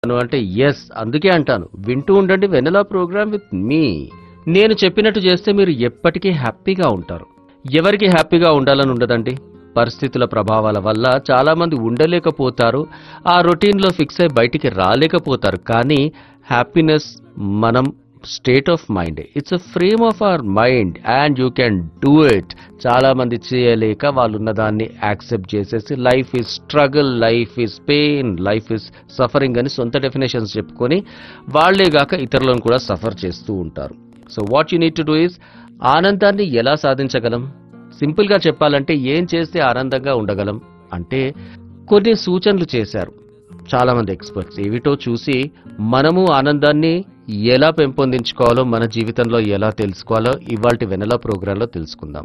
అను అంటే ఎస్ అందుకే అంటాను వింటూ ఉండండి వెనలా ప్రోగ్రామ్ విత్ మీ నేను చెప్పినట్టు చేస్తే మీరు ఎప్పటికీ హ్యాపీగా ఉంటారు ఎవరికి హ్యాపీగా ఉండాలని ఉండదండి పరిస్థితుల ప్రభావాల వల్ల చాలా మంది ఉండలేకపోతారు ఆ రొటీన్లో ఫిక్స్ అయి బయటికి రాలేకపోతారు కానీ హ్యాపీనెస్ మనం state of mind it's a frame of our mind and you can do it చాలా మంది చేయలేక వాళ్ళు ఉన్న దాన్ని యాక్సెప్ట్ చేసేసి life is struggle life is pain life is suffering అని సొంత డెఫినేషన్స్ చెప్పుకొని వాళ్లే గాక ఇతరులను కూడా సఫర్ చేస్తూ ఉంటారు so what you need to do is ఆనందాన్ని ఎలా సాధించగలం సింపుల్ గా చెప్పాలంటే ఏం చేస్తే ఆనందంగా ఉండగలం అంటే కొన్ని సూచనలు చేశారు చాలా మంది ఎక్స్పర్ట్స్ ఏవిటో చూసి మనము ఆనందాన్ని ఎలా పెంపొందించుకోవాలో మన జీవితంలో ఎలా తెలుసుకోవాలో ఇవాల్టి వెనలా ప్రోగ్రాంలో తెలుసుకుందాం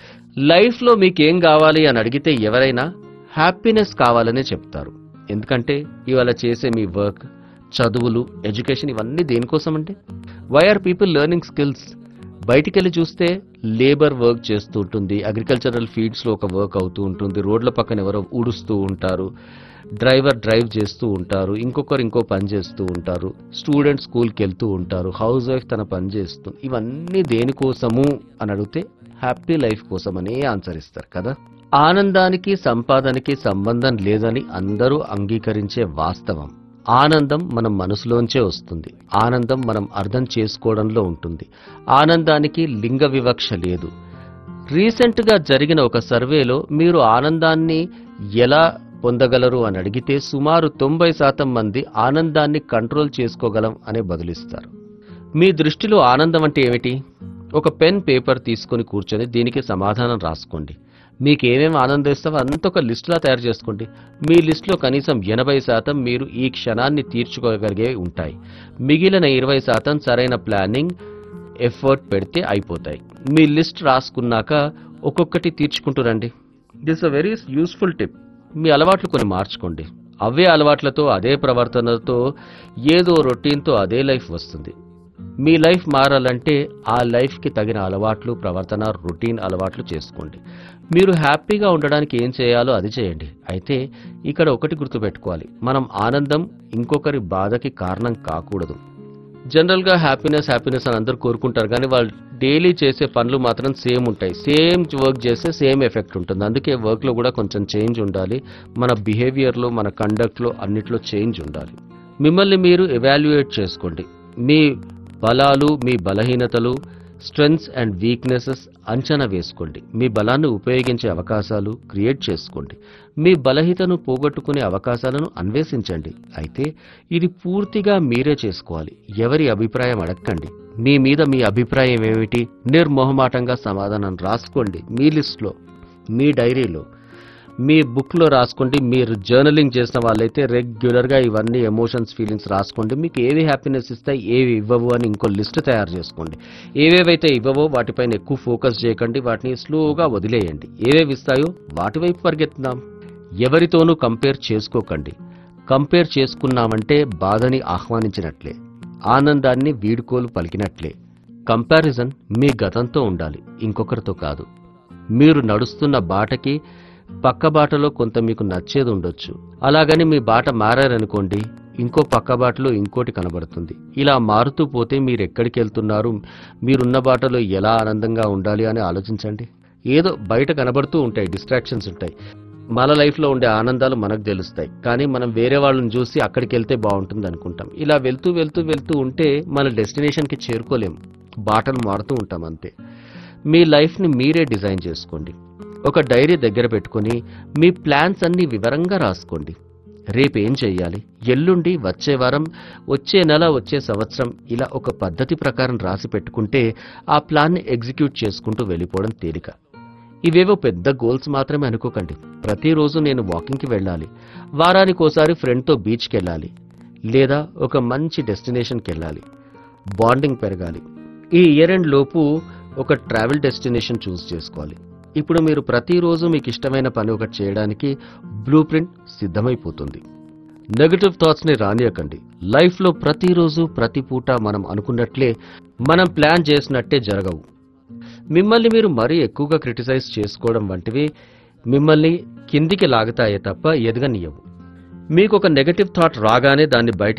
లైఫ్లో మీకేం కావాలి అని అడిగితే ఎవరైనా హ్యాపీనెస్ కావాలనే చెప్తారు ఎందుకంటే ఇవాళ చేసే మీ వర్క్ చదువులు ఎడ్యుకేషన్ ఇవన్నీ దేనికోసం అంటే why are people learning skills బయటికి వెళ్ళి చూస్తే లేబర్ వర్క్ చేస్తూ ఉంటుంది అగ్రికల్చరల్ ఫీల్డ్స్ లో ఒక వర్క్ అవుతూ ఉంటుంది రోడ్ల పక్కన ఎవరో ఊడుస్తూ ఉంటారు డ్రైవర్ డ్రైవ్ చేస్తూ ఉంటారు ఇంకొకరు ఇంకో పని చేస్తూ ఉంటారు స్టూడెంట్ స్కూల్కి వెళ్తూ ఉంటారు హౌస్ వైఫ్ తన పని చేస్తుంది ఇవన్నీ దేనికోసము అని అడిగితే హ్యాపీ లైఫ్ కోసమనే ఆన్సర్ ఇస్తారు కదా ఆనందానికి సంపాదనకి సంబంధం లేదని అందరూ అంగీకరించే వాస్తవం ఆనందం మనం మనసులోంచే వస్తుంది ఆనందం మనం అర్థం చేసుకోవడంలో ఉంటుంది ఆనందానికి లింగ వివక్ష లేదు రీసెంట్ గా జరిగిన ఒక సర్వేలో మీరు ఆనందాన్ని ఎలా పొందగలరు అని అడిగితే సుమారు తొంభై శాతం మంది ఆనందాన్ని కంట్రోల్ చేసుకోగలం అనే బదులిస్తారు మీ దృష్టిలో ఆనందం అంటే ఏమిటి ఒక పెన్ పేపర్ తీసుకొని కూర్చొని దీనికి సమాధానం రాసుకోండి మీకు ఏమేమి ఆనందిస్తావో అంత ఒక లిస్టులా తయారు చేసుకోండి మీ లిస్టులో కనీసం ఎనభై శాతం మీరు ఈ క్షణాన్ని తీర్చుకోగలిగే ఉంటాయి మిగిలిన ఇరవై శాతం సరైన ప్లానింగ్ ఎఫర్ట్ పెడితే అయిపోతాయి మీ లిస్ట్ రాసుకున్నాక ఒక్కొక్కటి తీర్చుకుంటూ రండి this uh very useful tip మీ అలవాట్లు కొన్ని మార్చుకోండి అవే అలవాట్లతో అదే ప్రవర్తనతో ఏదో రొటీన్తో అదే లైఫ్ వస్తుంది మీ లైఫ్ మారాలంటే ఆ లైఫ్కి తగిన అలవాట్లు ప్రవర్తన రొటీన్ అలవాట్లు చేసుకోండి మీరు హ్యాపీగా ఉండడానికి ఏం చేయాలో అది చేయండి అయితే ఇక్కడ ఒకటి గుర్తుపెట్టుకోవాలి మనం ఆనందం ఇంకొకరి బాధకి కారణం కాకూడదు జనరల్గా హ్యాపీనెస్ హ్యాపీనెస్ అని అందరూ కోరుకుంటారు కానీ వాళ్ళు డైలీ చేసే పనులు మాత్రం సేమ్ ఉంటాయి సేమ్ వర్క్ చేస్తే సేమ్ ఎఫెక్ట్ ఉంటుంది అందుకే వర్క్లో కూడా కొంచెం చేంజ్ ఉండాలి మన బిహేవియర్లో మన కండక్ట్లో అన్నిట్లో చేంజ్ ఉండాలి మిమ్మల్ని మీరు ఎవాల్యుయేట్ చేసుకోండి మీ బలాలు మీ బలహీనతలు స్ట్రెంగ్స్ అండ్ వీక్నెసెస్ అంచనా వేసుకోండి మీ బలాన్ని ఉపయోగించే అవకాశాలు క్రియేట్ చేసుకోండి మీ బలహీనతను పోగొట్టుకునే అవకాశాలను అన్వేషించండి అయితే ఇది పూర్తిగా మీరే చేసుకోవాలి ఎవరి అభిప్రాయం అడగండి మీ మీద మీ అభిప్రాయం ఏమిటి నిర్మోహమాటంగా సమాధానం రాసుకోండి మీ లిస్ట్లో మీ డైరీలో మీ బుక్లో రాసుకోండి మీరు జర్నలింగ్ చేసిన వాళ్ళైతే రెగ్యులర్గా ఇవన్నీ ఎమోషన్స్ ఫీలింగ్స్ రాసుకోండి మీకు ఏవి హ్యాపీనెస్ ఇస్తాయి ఏవి ఇవ్వవు అని ఇంకో లిస్ట్ తయారు చేసుకోండి ఏవేవైతే ఇవ్వవో వాటిపైన ఎక్కువ ఫోకస్ చేయకండి వాటిని స్లోగా వదిలేయండి ఏవేవి ఇస్తాయో వాటి వైపు పరిగెత్తుదాం ఎవరితోనూ కంపేర్ చేసుకోకండి కంపేర్ చేసుకున్నామంటే బాధని ఆహ్వానించినట్లే ఆనందాన్ని వీడుకోలు పలికినట్లే కంపారిజన్ మీ గతంతో ఉండాలి ఇంకొకరితో కాదు మీరు నడుస్తున్న బాటకి పక్క బాటలో కొంత మీకు నచ్చేది ఉండొచ్చు అలాగని మీ బాట మారారనుకోండి ఇంకో పక్క బాటలో ఇంకోటి కనబడుతుంది ఇలా మారుతూ పోతే మీరు ఎక్కడికి వెళ్తున్నారు మీరున్న బాటలో ఎలా ఆనందంగా ఉండాలి అని ఆలోచించండి ఏదో బయట కనబడుతూ ఉంటాయి డిస్ట్రాక్షన్స్ ఉంటాయి మన లైఫ్లో ఉండే ఆనందాలు మనకు తెలుస్తాయి కానీ మనం వేరే వాళ్ళని చూసి అక్కడికి వెళ్తే బాగుంటుంది అనుకుంటాం ఇలా వెళ్తూ వెళ్తూ వెళ్తూ ఉంటే మన డెస్టినేషన్కి చేరుకోలేం బాటలు మారుతూ ఉంటాం అంతే మీ లైఫ్ని మీరే డిజైన్ చేసుకోండి ఒక డైరీ దగ్గర పెట్టుకొని మీ ప్లాన్స్ అన్ని వివరంగా రాసుకోండి రేపేం చెయ్యాలి ఎల్లుండి వచ్చే వారం వచ్చే నెల వచ్చే సంవత్సరం ఇలా ఒక పద్ధతి ప్రకారం రాసి పెట్టుకుంటే ఆ ప్లాన్ని ఎగ్జిక్యూట్ చేసుకుంటూ వెళ్ళిపోవడం తేలిక ఇవేవో పెద్ద గోల్స్ మాత్రమే అనుకోకండి ప్రతిరోజు నేను వాకింగ్కి వెళ్ళాలి వారానికోసారి ఫ్రెండ్తో బీచ్కి వెళ్ళాలి లేదా ఒక మంచి డెస్టినేషన్కి వెళ్ళాలి బాండింగ్ పెరగాలి ఈ ఇయర్ ఎండ్ లోపు ఒక ట్రావెల్ డెస్టినేషన్ చూస్ చేసుకోవాలి ఇప్పుడు మీరు ప్రతిరోజు మీకు ఇష్టమైన పని ఒకటి చేయడానికి బ్లూ ప్రింట్ సిద్ధమైపోతుంది నెగటివ్ థాట్స్ ని రానియకండి లైఫ్ లో ప్రతిరోజు ప్రతి పూట మనం అనుకున్నట్లే మనం ప్లాన్ చేసినట్టే జరగవు మిమ్మల్ని మీరు మరీ ఎక్కువగా క్రిటిసైజ్ చేసుకోవడం వంటివి మిమ్మల్ని కిందికి లాగుతాయే తప్ప ఎదగనియవు మీకు ఒక నెగటివ్ థాట్ రాగానే దాన్ని బయట